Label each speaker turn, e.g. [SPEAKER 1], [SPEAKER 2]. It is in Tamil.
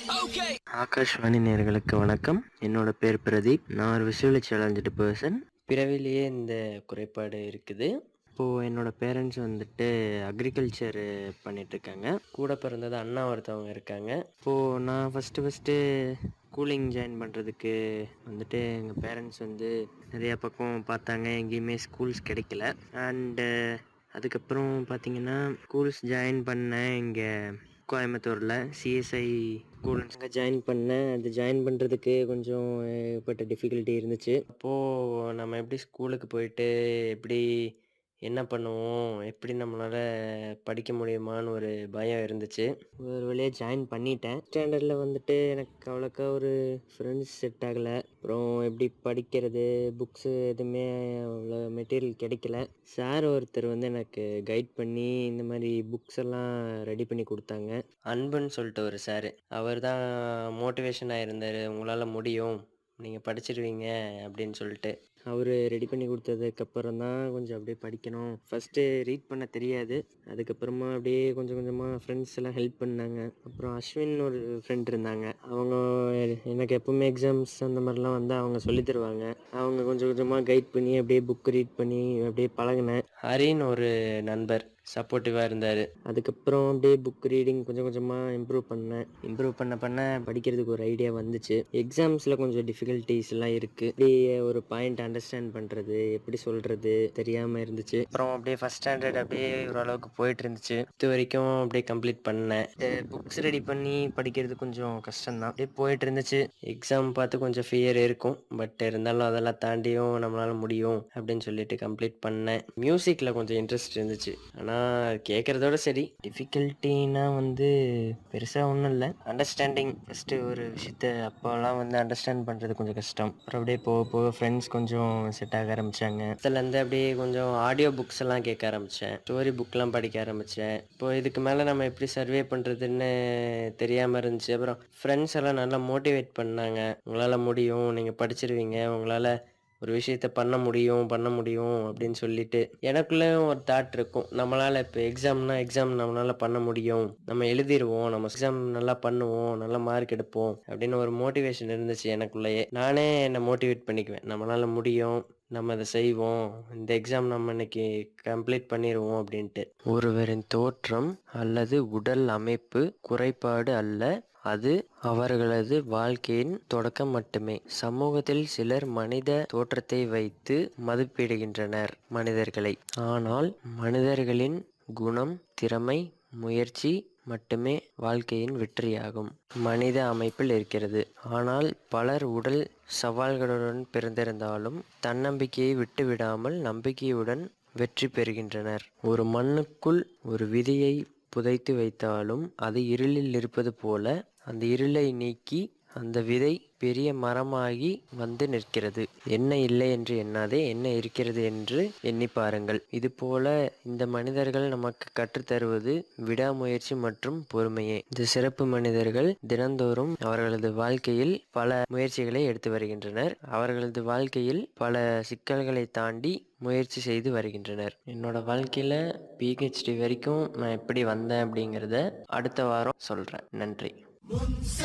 [SPEAKER 1] ஆகாஷ்வாணி நேயர்களுக்கு வணக்கம் என்னோட பேர் பிரதீப் நான் ஒரு விஷுவலி சேலஞ்சு பர்சன் பிறவிலேயே இந்த குறைபாடு இருக்குது இப்போது என்னோட பேரண்ட்ஸ் வந்துட்டு அக்ரிகல்ச்சர் பண்ணிகிட்ருக்காங்க கூட பிறந்தது அண்ணா ஒருத்தவங்க இருக்காங்க இப்போது நான் ஃபஸ்ட்டு ஃபஸ்ட்டு ஸ்கூலிங் ஜாயின் பண்ணுறதுக்கு வந்துட்டு எங்கள் பேரண்ட்ஸ் வந்து நிறையா பக்கம் பார்த்தாங்க எங்கேயுமே ஸ்கூல்ஸ் கிடைக்கல அண்டு அதுக்கப்புறம் பார்த்தீங்கன்னா ஸ்கூல்ஸ் ஜாயின் பண்ணேன் இங்கே கோயம்புத்தூரில் சிஎஸ்ஐ ஸ்கூல் அங்கே ஜாயின் பண்ணேன் அது ஜாயின் பண்ணுறதுக்கு கொஞ்சம் ஏற்பட்ட டிஃபிகல்ட்டி இருந்துச்சு அப்போது நம்ம எப்படி ஸ்கூலுக்கு போயிட்டு எப்படி என்ன பண்ணுவோம் எப்படி நம்மளால் படிக்க முடியுமான்னு ஒரு பயம் இருந்துச்சு ஒரு வழியாக ஜாயின் பண்ணிட்டேன் ஸ்டாண்டர்டில் வந்துட்டு எனக்கு அவ்வளோக்கா ஒரு ஃப்ரெண்ட்ஸ் செட் ஆகலை அப்புறம் எப்படி படிக்கிறது புக்ஸு எதுவுமே அவ்வளோ மெட்டீரியல் கிடைக்கல சார் ஒருத்தர் வந்து எனக்கு கைட் பண்ணி இந்த மாதிரி புக்ஸ் எல்லாம் ரெடி பண்ணி கொடுத்தாங்க அன்புன்னு சொல்லிட்டு ஒரு சார் அவர் தான் மோட்டிவேஷனாக இருந்தார் உங்களால் முடியும் நீங்கள் படிச்சிருவீங்க அப்படின்னு சொல்லிட்டு அவர் ரெடி பண்ணி கொடுத்ததுக்கப்புறம் தான் கொஞ்சம் அப்படியே படிக்கணும் ஃபஸ்ட்டு ரீட் பண்ண தெரியாது அதுக்கப்புறமா அப்படியே கொஞ்சம் கொஞ்சமாக ஃப்ரெண்ட்ஸ் எல்லாம் ஹெல்ப் பண்ணாங்க அப்புறம் அஸ்வின் ஒரு ஃப்ரெண்ட் இருந்தாங்க அவங்க எனக்கு எப்பவுமே எக்ஸாம்ஸ் அந்த மாதிரிலாம் வந்து அவங்க சொல்லித் தருவாங்க அவங்க கொஞ்சம் கொஞ்சமாக கைட் பண்ணி அப்படியே புக் ரீட் பண்ணி அப்படியே பழகினேன் ஹரின்னு ஒரு நண்பர் சப்போர்ட்டிவாக இருந்தார் அதுக்கப்புறம் அப்படியே புக் ரீடிங் கொஞ்சம் கொஞ்சமாக இம்ப்ரூவ் பண்ணேன் இம்ப்ரூவ் பண்ண பண்ண படிக்கிறதுக்கு ஒரு ஐடியா வந்துச்சு எக்ஸாம்ஸில் கொஞ்சம் டிஃபிகல்ட்டிஸ் எல்லாம் இருக்குது அப்படியே ஒரு பாயிண்ட் அண்டர்ஸ்டாண்ட் பண்ணுறது எப்படி சொல்கிறது தெரியாமல் இருந்துச்சு அப்புறம் அப்படியே ஃபஸ்ட் ஸ்டாண்டர்ட் அப்படியே ஓரளவுக்கு போயிட்டு இருந்துச்சு இது வரைக்கும் அப்படியே கம்ப்ளீட் பண்ணேன் புக்ஸ் ரெடி பண்ணி படிக்கிறது கொஞ்சம் கஷ்டம்தான் அப்படியே போயிட்டு இருந்துச்சு எக்ஸாம் பார்த்து கொஞ்சம் ஃபியர் இருக்கும் பட் இருந்தாலும் அதெல்லாம் தாண்டியும் நம்மளால முடியும் அப்படின்னு சொல்லிட்டு கம்ப்ளீட் பண்ணேன் மியூசிக்கில் கொஞ்சம் இன்ட்ரெஸ்ட் இருந்துச்சு ஆனால் கேட்குறதோட சரி டிஃபிகல்ட்டினா வந்து பெருசாக ஒன்றும் இல்லை அண்டர்ஸ்டாண்டிங் ஃபஸ்ட்டு ஒரு விஷயத்த அப்போல்லாம் வந்து அண்டர்ஸ்டாண்ட் பண்ணுறது கொஞ்சம் கஷ்டம் அப்புறம் அப்படியே போக போக ஃப்ரெண்ட்ஸ் கொஞ்சம் செட் ஆக ஆரம்பித்தாங்க அதுலேருந்து அப்படியே கொஞ்சம் ஆடியோ புக்ஸ் எல்லாம் கேட்க ஆரம்பித்தேன் ஸ்டோரி புக்லாம் படிக்க ஆரம்பித்தேன் இப்போ இதுக்கு மேலே நம்ம எப்படி சர்வே பண்ணுறதுன்னு தெரியாமல் இருந்துச்சு அப்புறம் ஃப்ரெண்ட்ஸ் எல்லாம் நல்லா மோட்டிவேட் பண்ணாங்க உங்களால் முடியும் நீங்கள் படிச்சிருவீங்க உங்களால் ஒரு விஷயத்த பண்ண முடியும் பண்ண முடியும் அப்படின்னு சொல்லிட்டு எனக்குள்ளேயும் ஒரு தாட் இருக்கும் நம்மளால் இப்போ எக்ஸாம்னா எக்ஸாம் நம்மளால் பண்ண முடியும் நம்ம எழுதிடுவோம் நம்ம எக்ஸாம் நல்லா பண்ணுவோம் நல்ல மார்க் எடுப்போம் அப்படின்னு ஒரு மோட்டிவேஷன் இருந்துச்சு எனக்குள்ளேயே நானே என்னை மோட்டிவேட் பண்ணிக்குவேன் நம்மளால் முடியும் நம்ம அதை செய்வோம் இந்த எக்ஸாம் நம்ம இன்னைக்கு கம்ப்ளீட் பண்ணிடுவோம் அப்படின்ட்டு ஒருவரின் தோற்றம் அல்லது உடல் அமைப்பு குறைபாடு அல்ல அது அவர்களது வாழ்க்கையின் தொடக்கம் மட்டுமே சமூகத்தில் சிலர் மனித தோற்றத்தை வைத்து மதிப்பிடுகின்றனர் மனிதர்களை ஆனால் மனிதர்களின் குணம் திறமை முயற்சி மட்டுமே வாழ்க்கையின் வெற்றியாகும் மனித அமைப்பில் இருக்கிறது ஆனால் பலர் உடல் சவால்களுடன் பிறந்திருந்தாலும் தன்னம்பிக்கையை விட்டுவிடாமல் நம்பிக்கையுடன் வெற்றி பெறுகின்றனர் ஒரு மண்ணுக்குள் ஒரு விதியை புதைத்து வைத்தாலும் அது இருளில் இருப்பது போல அந்த இருளை நீக்கி அந்த விதை பெரிய மரமாகி வந்து நிற்கிறது என்ன இல்லை என்று எண்ணாதே என்ன இருக்கிறது என்று எண்ணி பாருங்கள் இது போல இந்த மனிதர்கள் நமக்கு கற்றுத்தருவது விடாமுயற்சி மற்றும் பொறுமையே இந்த சிறப்பு மனிதர்கள் தினந்தோறும் அவர்களது வாழ்க்கையில் பல முயற்சிகளை எடுத்து வருகின்றனர் அவர்களது வாழ்க்கையில் பல சிக்கல்களை தாண்டி முயற்சி செய்து வருகின்றனர் என்னோட வாழ்க்கையில் பிஹெச்டி வரைக்கும் நான் எப்படி வந்தேன் அப்படிங்கிறத அடுத்த வாரம் சொல்கிறேன் நன்றி